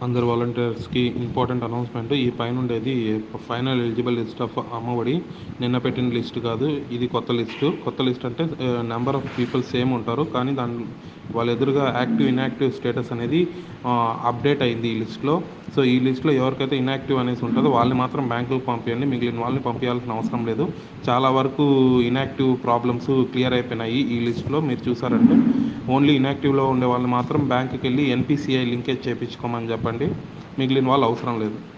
అందరు వాలంటీర్స్కి important announcement ఈ పైన ఉండేది final eligible list of Ammavodi నిన్న పెట్టిన లిస్ట్ కాదు ఇది కొత్త లిస్టు కొత్త లిస్ట్ అంటే నెంబర్ ఆఫ్ పీపుల్ సేమ్ ఉంటారు కానీ దాని వాళ్ళ ఎదురుగా యాక్టివ్ ఇన్యాక్టివ్ స్టేటస్ అనేది అప్డేట్ అయింది ఈ లిస్ట్లో సో ఈ లిస్ట్లో ఎవరికైతే ఇన్యాక్టివ్ అనేసి ఉంటుందో వాళ్ళని మాత్రం బ్యాంకులకు పంపించండి మిగిలిన వాళ్ళని పంపించాల్సిన అవసరం లేదు చాలా వరకు ఇన్యాక్టివ్ ప్రాబ్లమ్స్ క్లియర్ అయిపోయినాయి ఈ లిస్ట్లో మీరు చూసారంటే ఓన్లీ ఇన్యాక్టివ్లో ఉండే వాళ్ళు మాత్రం బ్యాంకుకి వెళ్ళి ఎన్పిసిఐ లింకేజ్ చేయించుకోమని చెప్పండి మిగిలిన వాళ్ళు అవసరం లేదు